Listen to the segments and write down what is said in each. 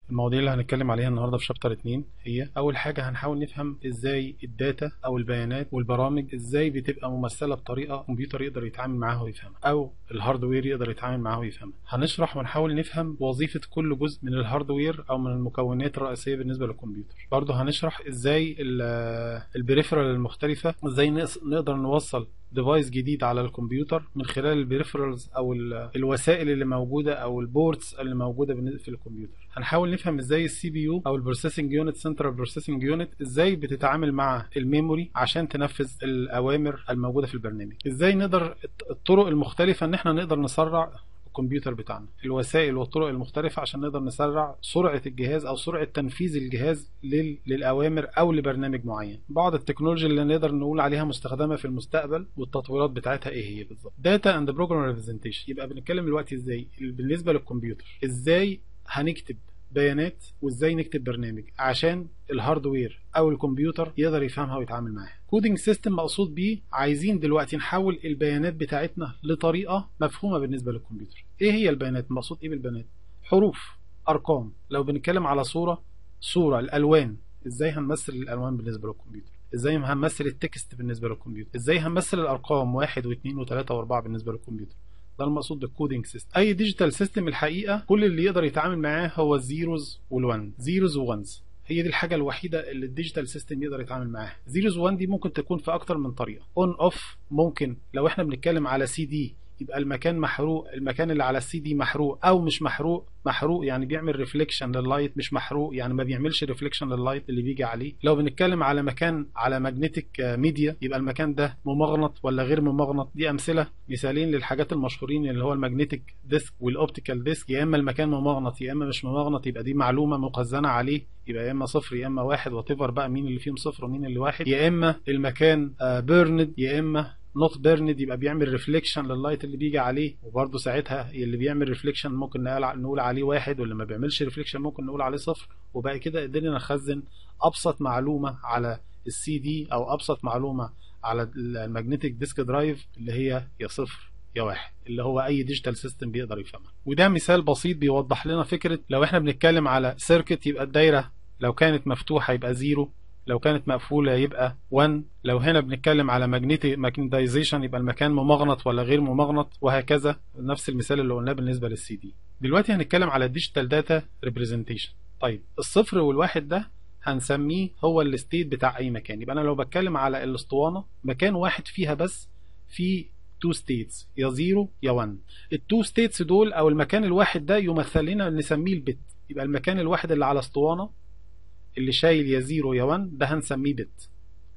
المواضيع اللي هنتكلم عليها النهارده في شابتر 2 هي اول حاجه هنحاول نفهم ازاي الداتا او البيانات والبرامج ازاي بتبقى ممثله بطريقه كمبيوتر يقدر يتعامل معاها ويفهمها او الهاردوير يقدر يتعامل معاها ويفهمها هنشرح ونحاول نفهم وظيفه كل جزء من الهاردوير او من المكونات الرئيسيه بالنسبه للكمبيوتر برضه هنشرح ازاي البريفرال المختلفه ازاي نقدر نوصل ديفايس جديد على الكمبيوتر من خلال البريفرالز او الوسائل اللي موجوده او البورتس اللي موجوده في الكمبيوتر هنحاول نفهم ازاي السي بي يو او البروسيسنج يونت سنترال بروسيسنج يونت ازاي بتتعامل مع الميموري عشان تنفذ الاوامر الموجوده في البرنامج ازاي نقدر الطرق المختلفه ان احنا نقدر نسرع الكمبيوتر بتاعنا الوسائل والطرق المختلفة عشان نقدر نسرع سرعة الجهاز أو سرعة تنفيذ الجهاز لل... للأوامر أو لبرنامج معين بعض التكنولوجيا اللي نقدر نقول عليها مستخدمة في المستقبل والتطويرات بتاعتها إيه هي بالظبط داتا اند بروجرام ريبريزنتيشن يبقى بنتكلم دلوقتي إزاي بالنسبة للكمبيوتر إزاي هنكتب بيانات وازاي نكتب برنامج عشان الهاردوير او الكمبيوتر يقدر يفهمها ويتعامل معاها كودينج سيستم مقصود بيه عايزين دلوقتي نحول البيانات بتاعتنا لطريقه مفهومه بالنسبه للكمبيوتر ايه هي البيانات مقصود ايه بالبيانات حروف ارقام لو بنتكلم على صوره صوره الالوان ازاي هنمثل الالوان بالنسبه للكمبيوتر ازاي هنمثل التكست بالنسبه للكمبيوتر ازاي هنمثل الارقام واحد واثنين وثلاثة واربعة بالنسبه للكمبيوتر ده المقصود بالكودينج سيستم اي ديجيتال سيستم الحقيقه كل اللي يقدر يتعامل معاه هو الزيروز والوان زيروز وونز هي دي الحاجه الوحيده اللي الديجيتال سيستم يقدر يتعامل معاها زيروز وان دي ممكن تكون في اكتر من طريقه اون اوف ممكن لو احنا بنتكلم على سي دي يبقى المكان محروق المكان اللي على السي دي محروق او مش محروق محروق يعني بيعمل ريفليكشن لللايت مش محروق يعني ما بيعملش ريفليكشن لللايت اللي بيجي عليه لو بنتكلم على مكان على ماجنتيك ميديا يبقى المكان ده ممغنط ولا غير ممغنط دي امثله مثالين للحاجات المشهورين اللي هو الماجنتيك ديسك والاوبتيكال ديسك يا اما المكان ممغنط يا اما مش ممغنط يبقى دي معلومه مخزنه عليه يبقى يا اما صفر يا اما واحد وات بقى مين اللي فيهم صفر ومين اللي واحد يا اما المكان بيرند يا اما نوت بيرند يبقى بيعمل ريفليكشن لللايت اللي بيجي عليه وبرده ساعتها اللي بيعمل ريفليكشن ممكن نقول عليه واحد واللي ما بيعملش ريفليكشن ممكن نقول عليه صفر وبقى كده قدرنا نخزن ابسط معلومه على السي دي او ابسط معلومه على الماجنتيك ديسك درايف اللي هي يا صفر يا واحد اللي هو اي ديجيتال سيستم بيقدر يفهمها وده مثال بسيط بيوضح لنا فكره لو احنا بنتكلم على سيركت يبقى الدايره لو كانت مفتوحه يبقى زيرو لو كانت مقفولة يبقى 1 لو هنا بنتكلم على ماجنتيزيشن يبقى المكان ممغنط ولا غير ممغنط وهكذا نفس المثال اللي قلناه بالنسبة للسي دي دلوقتي هنتكلم على الديجيتال داتا ريبريزنتيشن طيب الصفر والواحد ده هنسميه هو الستيت بتاع اي مكان يبقى انا لو بتكلم على الاسطوانة مكان واحد فيها بس في تو ستيتس يا زيرو يا 1 التو ستيتس دول او المكان الواحد ده يمثل لنا نسميه البت يبقى المكان الواحد اللي على اسطوانه اللي شايل يا زيرو يا 1 ده هنسميه بت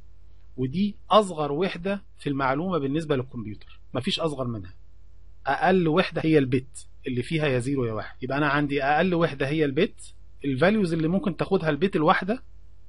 ودي اصغر وحده في المعلومه بالنسبه للكمبيوتر مفيش اصغر منها اقل وحده هي البت اللي فيها يا زيرو يا 1 يبقى انا عندي اقل وحده هي البت الفاليوز اللي ممكن تاخدها البت الواحده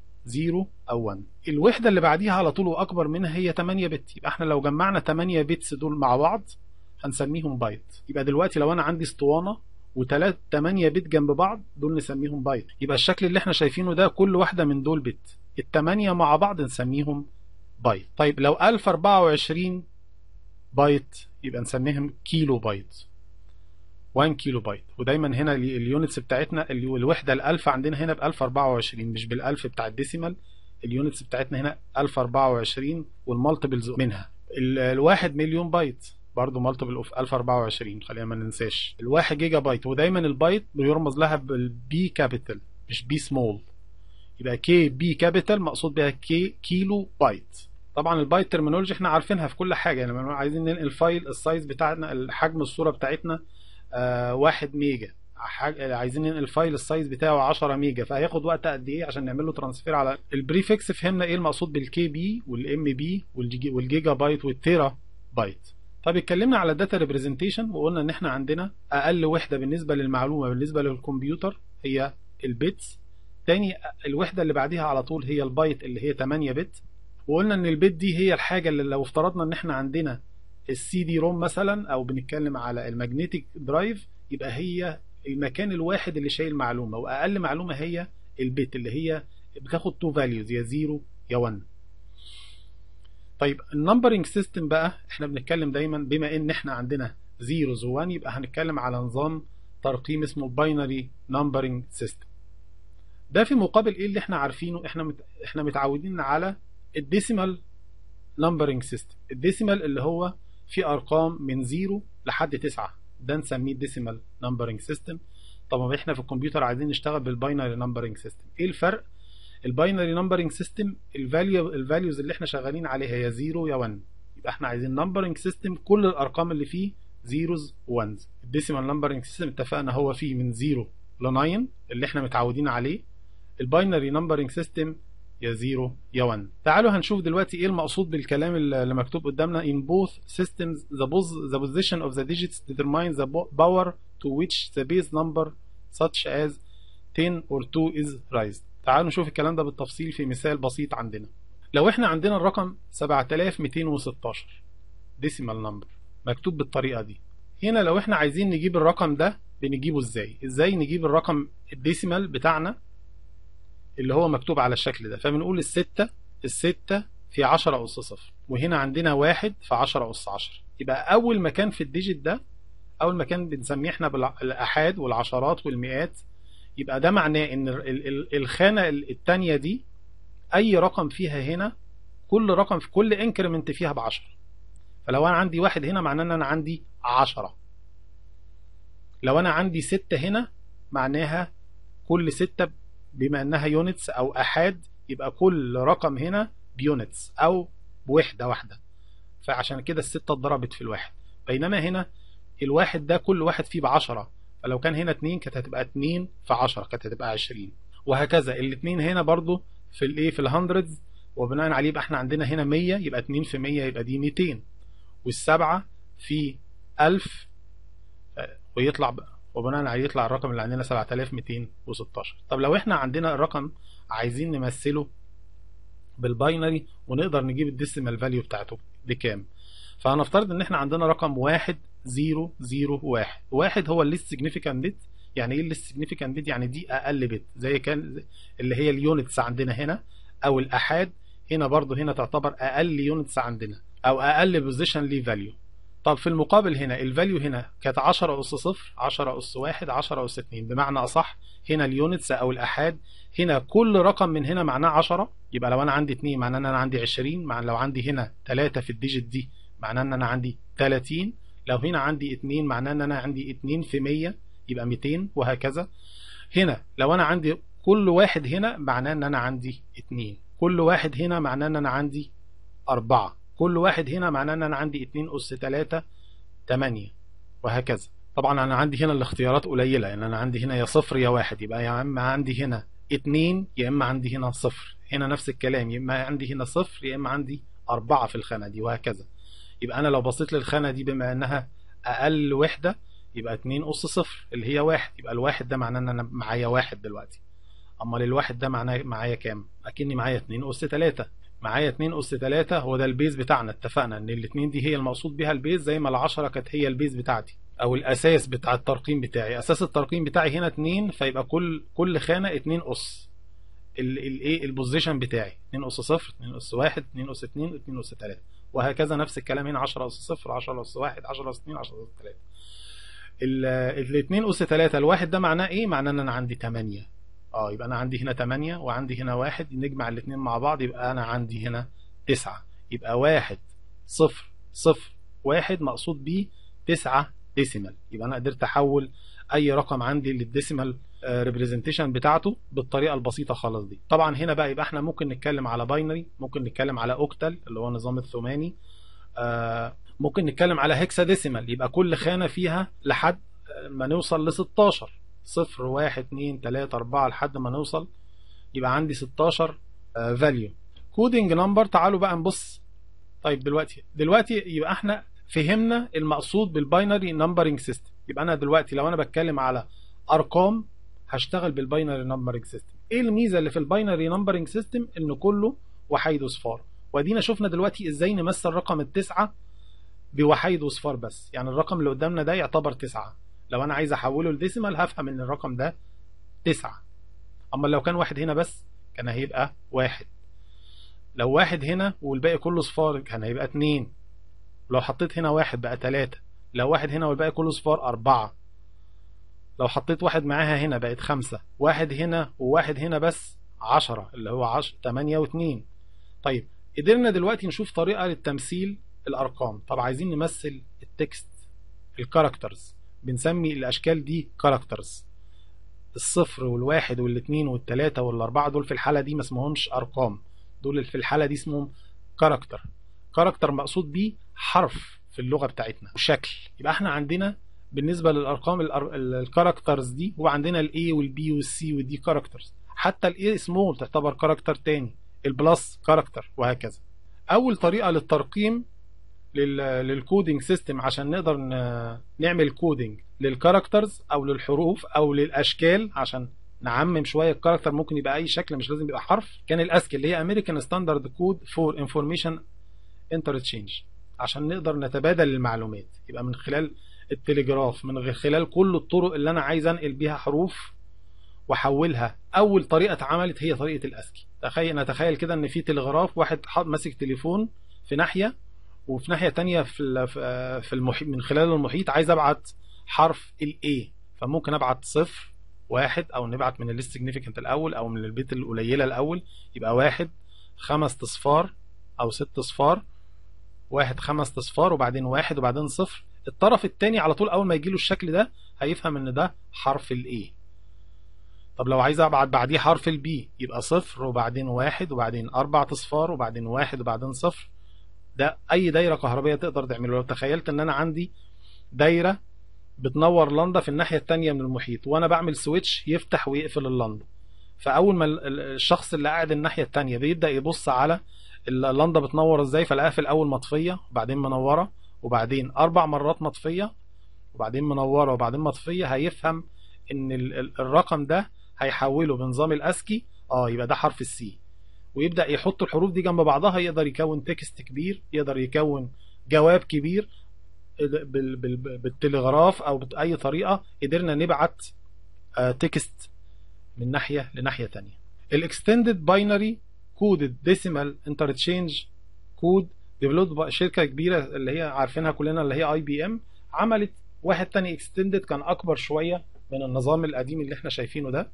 0 او 1 الوحده اللي بعديها على طول واكبر منها هي 8 بت يبقى احنا لو جمعنا 8 بتس دول مع بعض هنسميهم بايت يبقى دلوقتي لو انا عندي اسطوانه وتلات 8 بت جنب بعض دول نسميهم بايت يبقى الشكل اللي احنا شايفينه ده كل واحدة من دول بت التمانية مع بعض نسميهم بايت طيب لو 1024 بايت يبقى نسميهم كيلو بايت 1 كيلو بايت ودايما هنا اليونتس بتاعتنا الوحدة الألف عندنا هنا ب 1024 مش بالألف بتاع الديسيمال اليونتس بتاعتنا هنا 1024 والمالتيبلز منها الواحد مليون بايت برضه مالتيبل اوف 1024 خلينا ما ننساش الواحد جيجا بايت ودايما البايت بيرمز لها بالبي كابيتال مش بي سمول يبقى كي بي كابيتال مقصود بها كي كيلو بايت طبعا البايت ترمينولوجي احنا عارفينها في كل حاجه يعني لما عايزين ننقل فايل السايز بتاعنا حجم الصوره بتاعتنا آه 1 ميجا عايزين ننقل فايل السايز بتاعه 10 ميجا فهياخد وقت قد ايه عشان نعمل له ترانسفير على البريفكس فهمنا ايه المقصود بالكي بي والام بي والجيجا بايت والتيرا بايت طب اتكلمنا على الداتا ريبريزنتيشن وقلنا ان احنا عندنا اقل وحده بالنسبه للمعلومه بالنسبه للكمبيوتر هي البيتس تاني الوحده اللي بعديها على طول هي البايت اللي هي 8 بت وقلنا ان البت دي هي الحاجه اللي لو افترضنا ان احنا عندنا السي دي روم مثلا او بنتكلم على الماجنتيك درايف يبقى هي المكان الواحد اللي شايل معلومه واقل معلومه هي البت اللي هي بتاخد تو فاليوز يا 0 يا 1 طيب النمبرنج سيستم بقى احنا بنتكلم دايما بما ان احنا عندنا زيروز و1 يبقى هنتكلم على نظام ترقيم اسمه باينري نمبرنج سيستم ده في مقابل ايه اللي احنا عارفينه احنا مت... احنا متعودين على الديسيمال نمبرنج سيستم الديسيمال اللي هو في ارقام من 0 لحد 9 ده نسميه الديسيمال نمبرنج سيستم طب احنا في الكمبيوتر عايزين نشتغل بالباينري نمبرنج سيستم ايه الفرق الباينري نمبرنج سيستم الفاليو الفاليوز اللي احنا شغالين عليها يا 0 يا 1 يبقى احنا عايزين نمبرنج سيستم كل الارقام اللي فيه زيروز وانز الديسيمال نمبرنج سيستم اتفقنا هو فيه من 0 ل 9 اللي احنا متعودين عليه الباينري نمبرنج سيستم يا 0 يا 1 تعالوا هنشوف دلوقتي ايه المقصود بالكلام اللي مكتوب قدامنا in both systems the, the position of the digits determines the power to which the base number such as 10 or 2 is raised تعالوا نشوف الكلام ده بالتفصيل في مثال بسيط عندنا لو احنا عندنا الرقم 7216 ديسيمال نمبر مكتوب بالطريقة دي هنا لو احنا عايزين نجيب الرقم ده بنجيبه ازاي ازاي نجيب الرقم الديسيمال بتاعنا اللي هو مكتوب على الشكل ده فبنقول الستة الستة في 10 أس صفر وهنا عندنا واحد في 10 أس 10 يبقى أول مكان في الديجيت ده أول مكان بنسميه احنا بالأحاد والعشرات والمئات يبقى ده معناه إن الخانة التانية دي أي رقم فيها هنا كل رقم في كل انكريمنت فيها ب 10 فلو أنا عندي واحد هنا معناه إن أنا عندي 10 لو أنا عندي ستة هنا معناها كل ستة بما انها يونتس او احاد يبقى كل رقم هنا بيونتس او بوحدة واحدة فعشان كده الستة اتضربت في الواحد بينما هنا الواحد ده كل واحد فيه بعشرة فلو كان هنا اتنين كانت هتبقى اتنين في عشرة كانت هتبقى عشرين وهكذا الاتنين هنا برضو في الايه في الهندردز وبناء عليه يبقى احنا عندنا هنا مية يبقى اتنين في مية يبقى دي ميتين والسبعة في ألف ويطلع بقى وبناء عليه يطلع الرقم اللي عندنا 7216 طب لو احنا عندنا الرقم عايزين نمثله بالباينري ونقدر نجيب الديسيمال فاليو بتاعته بكام فهنفترض ان احنا عندنا رقم 1 0 0 1 واحد هو الليست سيجنيفيكانت بت يعني ايه الليست سيجنيفيكانت بت يعني دي اقل بت زي كان اللي هي اليونتس عندنا هنا او الاحاد هنا برضو هنا تعتبر اقل يونتس عندنا او اقل بوزيشن لي فاليو طب في المقابل هنا الفاليو هنا كانت 10 أس صفر 10 أس واحد 10 أس 2 بمعنى أصح هنا اليونتس أو الأحاد هنا كل رقم من هنا معناه 10 يبقى لو أنا عندي 2 معناه إن أنا عندي 20 مع لو عندي هنا 3 في الديجيت دي معناه إن أنا عندي 30 لو هنا عندي 2 معناه إن أنا عندي 2 في 100 يبقى 200 وهكذا هنا لو أنا عندي كل واحد هنا معناه إن أنا عندي 2 كل واحد هنا معناه إن أنا عندي 4 كل واحد هنا معناه ان انا عندي 2 اس 3 8 وهكذا طبعا انا عندي هنا الاختيارات قليله يعني انا عندي هنا يا صفر يا واحد يبقى يا اما عندي هنا 2 يا اما عندي هنا صفر هنا نفس الكلام يا اما عندي هنا صفر يا اما عندي أربعة في الخانه دي وهكذا يبقى انا لو بصيت للخانه دي بما انها اقل وحده يبقى 2 اس صفر اللي هي واحد يبقى الواحد ده معناه ان انا معايا واحد دلوقتي امال الواحد ده معناه معايا كام اكني معايا 2 اس 3 معايا 2 أس 3 هو ده البيز بتاعنا اتفقنا ان الاثنين دي هي المقصود بها البيز زي ما العشرة كانت هي البيز بتاعتي او الاساس بتاع الترقيم بتاعي اساس الترقيم بتاعي هنا 2 فيبقى كل كل خانة 2 أس الايه البوزيشن بتاعي 2 أس 0 2 أس 1 2 أس 2 2 أس 3 وهكذا نفس الكلام هنا 10 أس 0 10 أس 1 10 أس 2 10 أس 3 ال 2 أس 3 الواحد ده معناه ايه معناه ان انا عندي 8 اه يبقى انا عندي هنا 8 وعندي هنا واحد نجمع الاثنين مع بعض يبقى انا عندي هنا 9 يبقى واحد صفر صفر واحد مقصود بيه 9 ديسيمال يبقى انا قدرت احول اي رقم عندي للديسيمال ريبريزنتيشن بتاعته بالطريقه البسيطه خالص دي طبعا هنا بقى يبقى احنا ممكن نتكلم على باينري ممكن نتكلم على اوكتال اللي هو نظام الثماني آه ممكن نتكلم على هيكسا ديسيمال يبقى كل خانه فيها لحد ما نوصل ل 16 صفر واحد اتنين تلاتة أربعة لحد ما نوصل يبقى عندي 16 فاليو كودينج نمبر تعالوا بقى نبص طيب دلوقتي دلوقتي يبقى احنا فهمنا المقصود بالباينري نمبرنج سيستم يبقى انا دلوقتي لو انا بتكلم على ارقام هشتغل بالباينري نمبرنج سيستم ايه الميزه اللي في الباينري نمبرنج سيستم ان كله وحيد وصفار وادينا شفنا دلوقتي ازاي نمثل رقم التسعة بوحيد وصفار بس يعني الرقم اللي قدامنا ده يعتبر تسعة لو انا عايز احوله لديسيمال هفهم ان الرقم ده تسعة اما لو كان واحد هنا بس كان هيبقى واحد لو واحد هنا والباقي كله صفار كان هيبقى اتنين لو حطيت هنا واحد بقى تلاتة لو واحد هنا والباقي كله صفار أربعة لو حطيت واحد معاها هنا بقت خمسة واحد هنا وواحد هنا بس عشرة اللي هو عشر تمانية واتنين طيب قدرنا دلوقتي نشوف طريقة للتمثيل الأرقام طب عايزين نمثل التكست الكاركترز بنسمي الأشكال دي كاركترز الصفر والواحد والاثنين والتلاتة والأربعة دول في الحالة دي ما اسمهمش أرقام دول في الحالة دي اسمهم كاركتر كاركتر مقصود بيه حرف في اللغة بتاعتنا وشكل يبقى احنا عندنا بالنسبة للأرقام الكاركترز دي هو عندنا الاي والبي والسي والدي كاركترز حتى الاي سمول تعتبر كاركتر تاني البلس كاركتر وهكذا أول طريقة للترقيم للكودينج سيستم عشان نقدر نعمل كودينج للكاركترز او للحروف او للاشكال عشان نعمم شويه الكاركتر ممكن يبقى اي شكل مش لازم يبقى حرف كان الاسكي اللي هي امريكان ستاندرد كود فور انفورميشن انترتشينج عشان نقدر نتبادل المعلومات يبقى من خلال التليجراف من خلال كل الطرق اللي انا عايز انقل بيها حروف واحولها اول طريقه اتعملت هي طريقه الاسكي تخيل نتخيل كده ان في تلغراف واحد ماسك تليفون في ناحيه وفي ناحيه تانية في في المحيط من خلال المحيط عايز ابعت حرف الاي فممكن ابعت صفر واحد او نبعت من السيجنيفيكانت الاول او من البيت القليله الاول يبقى واحد خمس اصفار او ست اصفار واحد خمس اصفار وبعدين واحد وبعدين صفر الطرف الثاني على طول اول ما يجيله الشكل ده هيفهم ان ده حرف الاي طب لو عايز ابعت بعديه حرف البي يبقى صفر وبعدين واحد وبعدين اربع اصفار وبعدين واحد وبعدين صفر ده اي دايره كهربيه تقدر تعمله لو تخيلت ان انا عندي دايره بتنور لندا في الناحيه الثانيه من المحيط وانا بعمل سويتش يفتح ويقفل اللندا فاول ما الشخص اللي قاعد الناحيه الثانيه بيبدا يبص على اللندا بتنور ازاي فلاقيها في الاول مطفيه وبعدين منوره وبعدين اربع مرات مطفيه وبعدين منوره وبعدين مطفيه هيفهم ان الرقم ده هيحوله بنظام الاسكي اه يبقى ده حرف السي ويبدا يحط الحروف دي جنب بعضها يقدر يكون تكست كبير يقدر يكون جواب كبير بالتلغراف او باي طريقه قدرنا نبعت تكست من ناحيه لناحيه ثانيه الاكستندد باينري كودد ديسيمال انترتشينج كود ديفلوبد شركه كبيره اللي هي عارفينها كلنا اللي هي اي بي ام عملت واحد تاني اكستندد كان اكبر شويه من النظام القديم اللي احنا شايفينه ده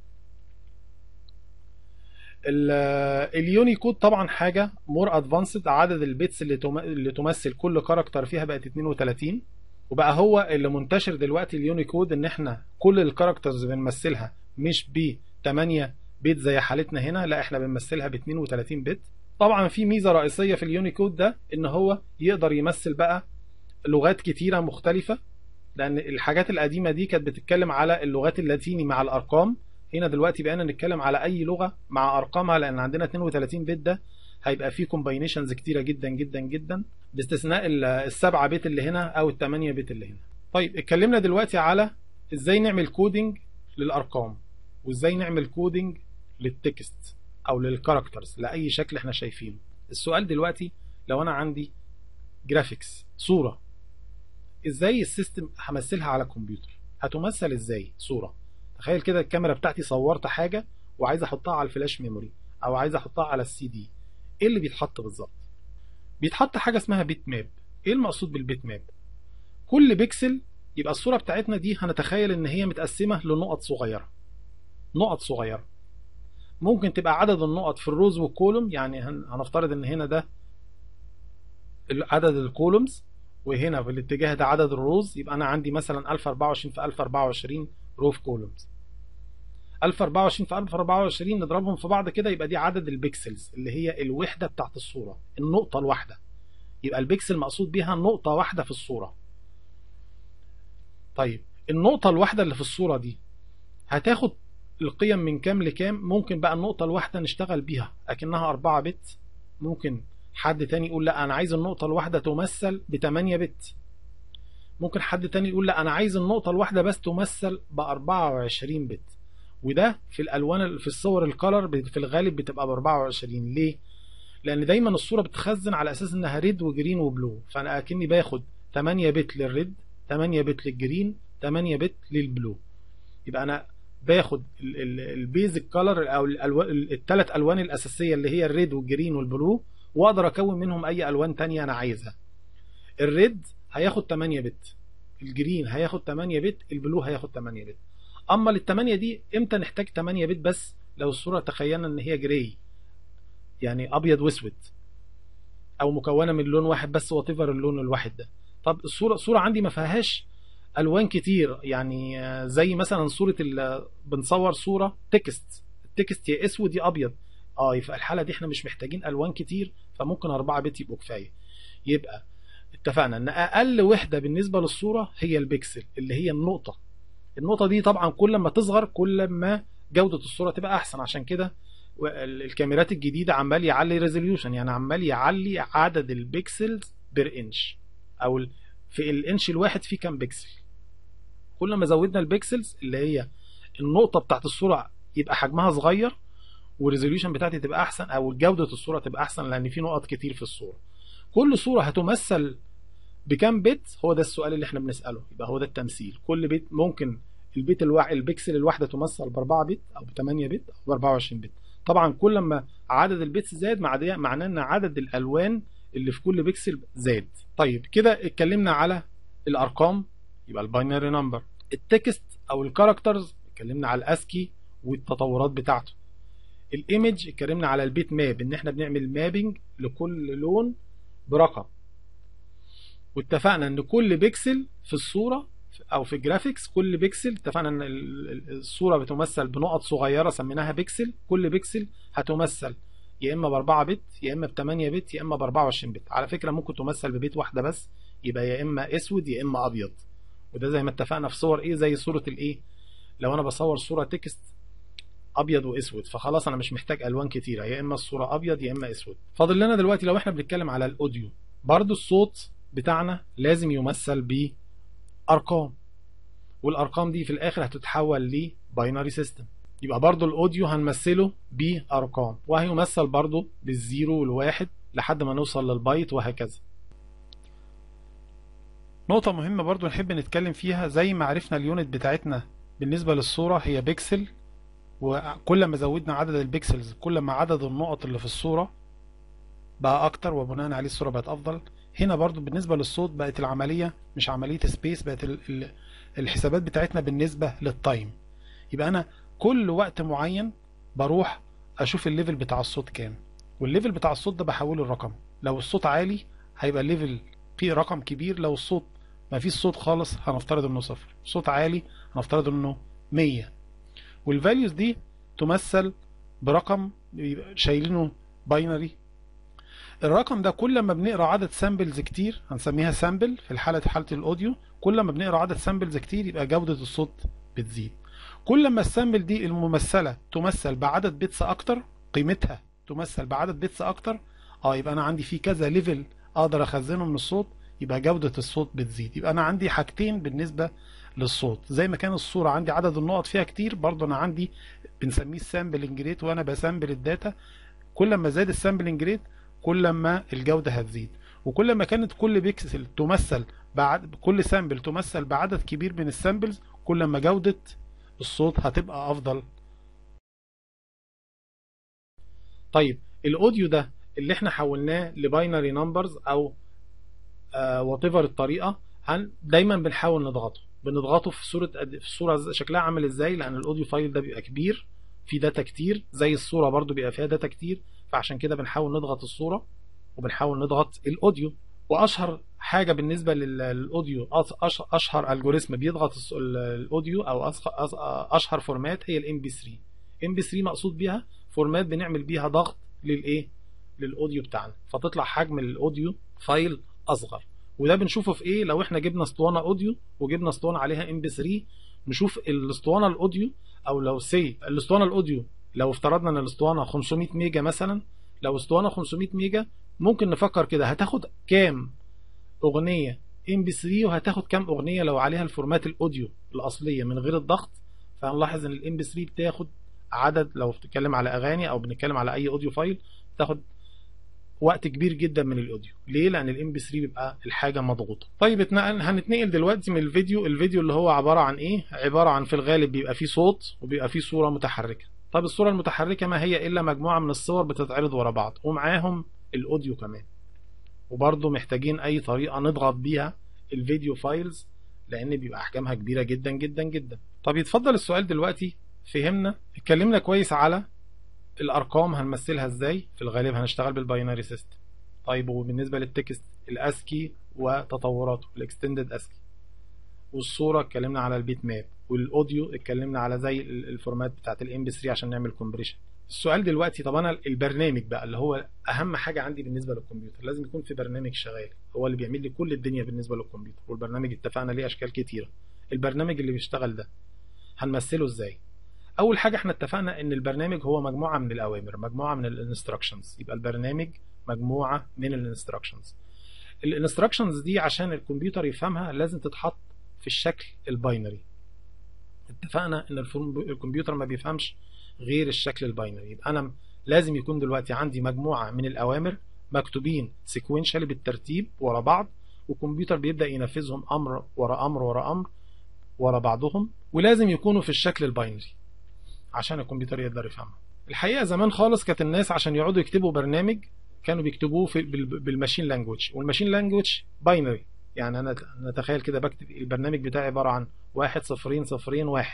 اليونيكود طبعا حاجه مور ادفانسد عدد البيتس اللي اللي تمثل كل كاركتر فيها بقت 32 وبقى هو اللي منتشر دلوقتي اليونيكود ان احنا كل الكاركترز بنمثلها مش ب 8 بيت زي حالتنا هنا لا احنا بنمثلها ب 32 بت طبعا في ميزه رئيسيه في اليونيكود ده ان هو يقدر يمثل بقى لغات كتيره مختلفه لان الحاجات القديمه دي كانت بتتكلم على اللغات اللاتيني مع الارقام هنا دلوقتي بقينا نتكلم على اي لغه مع ارقامها لان عندنا 32 بت ده هيبقى فيه كومباينيشنز كتيره جدا جدا جدا باستثناء السبعه بت اللي هنا او الثمانيه بت اللي هنا طيب اتكلمنا دلوقتي على ازاي نعمل كودينج للارقام وازاي نعمل كودينج للتكست او للكاركترز لاي شكل احنا شايفينه السؤال دلوقتي لو انا عندي جرافيكس صوره ازاي السيستم همثلها على الكمبيوتر هتمثل ازاي صوره تخيل كده الكاميرا بتاعتي صورت حاجه وعايز احطها على الفلاش ميموري او عايز احطها على السي دي ايه اللي بيتحط بالظبط بيتحط حاجه اسمها بيت ماب ايه المقصود بالبيت ماب كل بيكسل يبقى الصوره بتاعتنا دي هنتخيل ان هي متقسمه لنقط صغيره نقط صغيره ممكن تبقى عدد النقط في الروز والكولوم يعني هنفترض ان هنا ده عدد الكولومز وهنا في الاتجاه ده عدد الروز يبقى انا عندي مثلا 1024 في 1024 رو في كولومز 1024 في 1024 نضربهم في بعض كده يبقى دي عدد البيكسلز اللي هي الوحده بتاعت الصوره النقطه الواحده يبقى البيكسل مقصود بيها نقطه واحده في الصوره طيب النقطه الواحده اللي في الصوره دي هتاخد القيم من كام لكام ممكن بقى النقطه الواحده نشتغل بيها اكنها 4 بت ممكن حد تاني يقول لا انا عايز النقطه الواحده تمثل ب 8 بت ممكن حد تاني يقول لا انا عايز النقطه الواحده بس تمثل ب 24 بت وده في الالوان في الصور الكالر في الغالب بتبقى ب 24 ليه لان دايما الصوره بتخزن على اساس انها ريد وجرين وبلو فانا اكني باخد 8 بت للريد 8 بت للجرين 8 بت للبلو يبقى انا باخد البيزك كالر او الثلاث الوان الاساسيه اللي هي الريد والجرين والبلو واقدر اكون منهم اي الوان تانية انا عايزها الريد هياخد 8 بت الجرين هياخد 8 بت البلو هياخد 8 بت اما للتمانية دي امتى نحتاج 8 بت بس لو الصورة تخيلنا ان هي جراي يعني ابيض واسود او مكونه من لون واحد بس وات اللون الواحد ده طب الصوره صوره عندي ما فيهاش الوان كتير يعني آه، زي مثلا صوره ال- بنصور صوره تكست التكست يا اسود يا ابيض اه يبقى الحاله دي احنا مش محتاجين الوان كتير فممكن 4 بت يبقوا كفايه يبقى اتفقنا ان اقل وحده بالنسبه للصوره هي البكسل اللي هي النقطه النقطه دي طبعا كل ما تصغر كل ما جوده الصوره تبقى احسن عشان كده وال- الكاميرات الجديده عمال يعلي ريزوليوشن يعني عمال يعلي عدد البكسلز بير انش او ال- في الانش الواحد فيه كام بكسل كل ما زودنا البكسلز اللي هي النقطه بتاعت الصوره يبقى حجمها صغير والريزوليوشن بتاعتي تبقى احسن او جوده الصوره تبقى احسن لان في نقط كتير في الصوره كل صوره هتمثل بكام بت هو ده السؤال اللي احنا بنساله يبقى هو ده التمثيل كل بت ممكن البيت الواحد البكسل الواحده تمثل ب 4 بت او ب 8 بت او ب 24 بت طبعا كل ما عدد البيتس زاد مع ده معناه ان عدد الالوان اللي في كل بكسل زاد طيب كده اتكلمنا على الارقام يبقى الباينري نمبر التكست او الكاركترز اتكلمنا على الاسكي والتطورات بتاعته الايمج اتكلمنا على البيت ماب ان احنا بنعمل مابنج لكل لون برقم واتفقنا ان كل بيكسل في الصوره او في الجرافيكس كل بيكسل اتفقنا ان ال- ال- الصوره بتمثل بنقط صغيره سميناها بيكسل كل بيكسل هتمثل يا اما ب 4 بت يا اما ب 8 بت يا اما ب 24 بت على فكره ممكن تمثل ببيت واحده بس يبقى يا اما اسود يا اما ابيض وده زي ما اتفقنا في صور ايه زي صوره الايه لو انا بصور صوره تكست ابيض واسود فخلاص انا مش محتاج الوان كتيره يا اما الصوره ابيض يا اما اسود فاضل لنا دلوقتي لو احنا بنتكلم على الاوديو برضو الصوت بتاعنا لازم يمثل بارقام والارقام دي في الاخر هتتحول لباينري سيستم يبقى برضو الاوديو هنمثله بارقام وهيمثل برضو بالزيرو والواحد لحد ما نوصل للبايت وهكذا نقطة مهمة برضو نحب نتكلم فيها زي ما عرفنا اليونت بتاعتنا بالنسبة للصورة هي بيكسل وكل ما زودنا عدد البيكسلز كل ما عدد النقط اللي في الصورة بقى أكتر وبناء عليه الصورة بقت أفضل هنا برضو بالنسبة للصوت بقت العملية مش عملية سبيس بقت ال- ال- الحسابات بتاعتنا بالنسبة للتايم يبقى أنا كل وقت معين بروح أشوف الليفل بتاع الصوت كام والليفل بتاع الصوت ده بحوله لرقم لو الصوت عالي هيبقى الليفل فيه رقم كبير لو الصوت ما فيش صوت خالص هنفترض انه صفر صوت عالي هنفترض انه 100 والفاليوز دي تمثل برقم بيبقى شايلينه باينري الرقم ده كل ما بنقرا عدد سامبلز كتير هنسميها سامبل في الحاله حاله الاوديو كل ما بنقرا عدد سامبلز كتير يبقى جوده الصوت بتزيد كل ما السامبل دي الممثله تمثل بعدد بيتس اكتر قيمتها تمثل بعدد بيتس اكتر اه يبقى انا عندي في كذا ليفل اقدر اخزنه من الصوت يبقى جودة الصوت بتزيد يبقى انا عندي حاجتين بالنسبة للصوت زي ما كان الصورة عندي عدد النقط فيها كتير برضه انا عندي بنسميه السامبلنج ريت وانا بسامبل الداتا كل ما زاد السامبلنج ريت كل ما الجودة هتزيد وكل ما كانت كل بيكسل تمثل بعد كل سامبل تمثل بعدد كبير من السامبلز كل ما جودة الصوت هتبقى افضل طيب الاوديو ده اللي احنا حولناه لباينري نمبرز او وات ايفر الطريقه هن دايما بنحاول نضغطه بنضغطه في صوره قد- في الصوره شكلها عامل ازاي لان الاوديو فايل ده بيبقى كبير في داتا كتير زي الصوره برضو بيبقى فيها داتا كتير فعشان كده بنحاول نضغط الصوره وبنحاول نضغط الاوديو واشهر حاجه بالنسبه لل- للاوديو أش- أش- اشهر الجوريزم بيضغط الص- ال- الاوديو او أص- أص- اشهر فورمات هي الام بي 3 ام بي 3 مقصود بيها فورمات بنعمل بيها ضغط للايه للاوديو بتاعنا فتطلع حجم الاوديو فايل اصغر وده بنشوفه في ايه لو احنا جبنا اسطوانه اوديو وجبنا اسطوانه عليها ام بي 3 نشوف الاسطوانه الاوديو او لو سي الاسطوانه الاوديو لو افترضنا ان الاسطوانه 500 ميجا مثلا لو اسطوانه 500 ميجا ممكن نفكر كده هتاخد كام اغنيه ام بي 3 وهتاخد كام اغنيه لو عليها الفورمات الاوديو الاصليه من غير الضغط فهنلاحظ ان الام بي 3 بتاخد عدد لو بتتكلم على اغاني او بنتكلم على اي اوديو فايل تاخد وقت كبير جدا من الاوديو ليه لان الام بي 3 بيبقى الحاجه مضغوطه طيب اتنقل هنتنقل دلوقتي من الفيديو الفيديو اللي هو عباره عن ايه عباره عن في الغالب بيبقى فيه صوت وبيبقى فيه صوره متحركه طب الصوره المتحركه ما هي الا مجموعه من الصور بتتعرض ورا بعض ومعاهم الاوديو كمان وبرضه محتاجين اي طريقه نضغط بيها الفيديو فايلز لان بيبقى احجامها كبيره جدا جدا جدا طب يتفضل السؤال دلوقتي فهمنا اتكلمنا كويس على الارقام هنمثلها ازاي في الغالب هنشتغل بالباينري سيستم طيب وبالنسبه للتكست الاسكي وتطوراته الاكستندد اسكي والصوره اتكلمنا على البيت ماب والاوديو اتكلمنا على زي الفورمات بتاعت الام بي 3 عشان نعمل كومبريشن السؤال دلوقتي طب انا البرنامج بقى اللي هو اهم حاجه عندي بالنسبه للكمبيوتر لازم يكون في برنامج شغال هو اللي بيعمل لي كل الدنيا بالنسبه للكمبيوتر والبرنامج اتفقنا ليه اشكال كتيره البرنامج اللي بيشتغل ده هنمثله ازاي اول حاجه احنا اتفقنا ان البرنامج هو مجموعه من الاوامر مجموعه من الانستراكشنز يبقى البرنامج مجموعه من الانستراكشنز الانستراكشنز دي عشان الكمبيوتر يفهمها لازم تتحط في الشكل الباينري اتفقنا ان الكمبيوتر ما بيفهمش غير الشكل الباينري يبقى انا لازم يكون دلوقتي عندي مجموعه من الاوامر مكتوبين سيكوينشالي بالترتيب ورا بعض والكمبيوتر بيبدا ينفذهم امر ورا امر ورا امر ورا بعضهم ولازم يكونوا في الشكل الباينري عشان الكمبيوتر يقدر يفهمها الحقيقه زمان خالص كانت الناس عشان يقعدوا يكتبوا برنامج كانوا بيكتبوه في بالماشين لانجوج والماشين لانجوج باينري يعني انا نتخيل كده بكتب البرنامج بتاعي عباره عن واحد صفرين صفرين واحد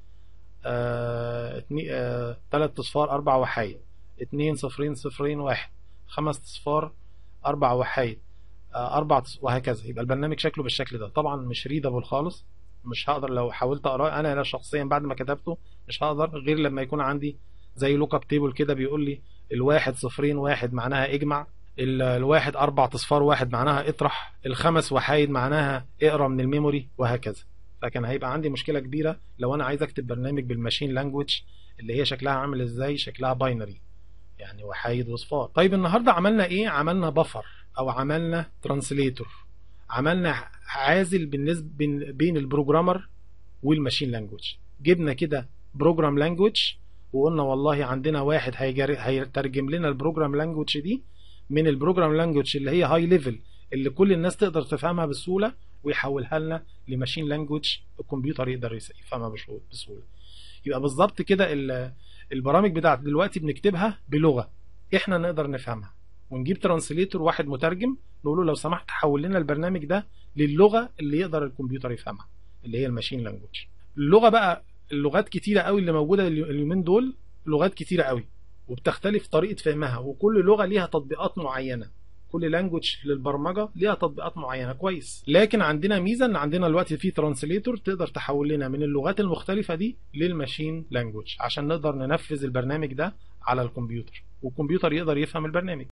آه اتنين آه تلات اصفار اربع وحايد اتنين صفرين صفرين واحد خمس اصفار اربع وحايد آه اربع وهكذا يبقى البرنامج شكله بالشكل ده طبعا مش ريدابل خالص مش هقدر لو حاولت اقراه انا شخصيا بعد ما كتبته مش هقدر غير لما يكون عندي زي لوك اب تيبل كده بيقول لي الواحد صفرين واحد معناها اجمع الواحد اربع اصفار واحد معناها اطرح الخمس وحايد معناها اقرا من الميموري وهكذا فكان هيبقى عندي مشكله كبيره لو انا عايز اكتب برنامج بالماشين لانجوج اللي هي شكلها عامل ازاي شكلها باينري يعني وحايد وصفار طيب النهارده عملنا ايه عملنا بفر او عملنا ترانسليتور عملنا عازل بالنسبه بين البروجرامر والماشين لانجوج جبنا كده بروجرام لانجوج وقلنا والله عندنا واحد هيترجم لنا البروجرام لانجوج دي من البروجرام لانجوج اللي هي هاي ليفل اللي كل الناس تقدر تفهمها بسهوله ويحولها لنا لماشين لانجوج الكمبيوتر يقدر يفهمها بسهوله يبقى بالظبط كده البرامج بتاعت دلوقتي بنكتبها بلغه احنا نقدر نفهمها ونجيب ترانسليتور واحد مترجم نقول له لو سمحت حول لنا البرنامج ده للغه اللي يقدر الكمبيوتر يفهمها اللي هي الماشين لانجوج اللغه بقى اللغات كتيره قوي اللي موجوده اليومين دول لغات كتيره قوي وبتختلف طريقه فهمها وكل لغه ليها تطبيقات معينه كل لانجوج للبرمجه ليها تطبيقات معينه كويس لكن عندنا ميزه ان عندنا دلوقتي في ترانسليتور تقدر تحول لنا من اللغات المختلفه دي للماشين لانجوج عشان نقدر ننفذ البرنامج ده على الكمبيوتر والكمبيوتر يقدر يفهم البرنامج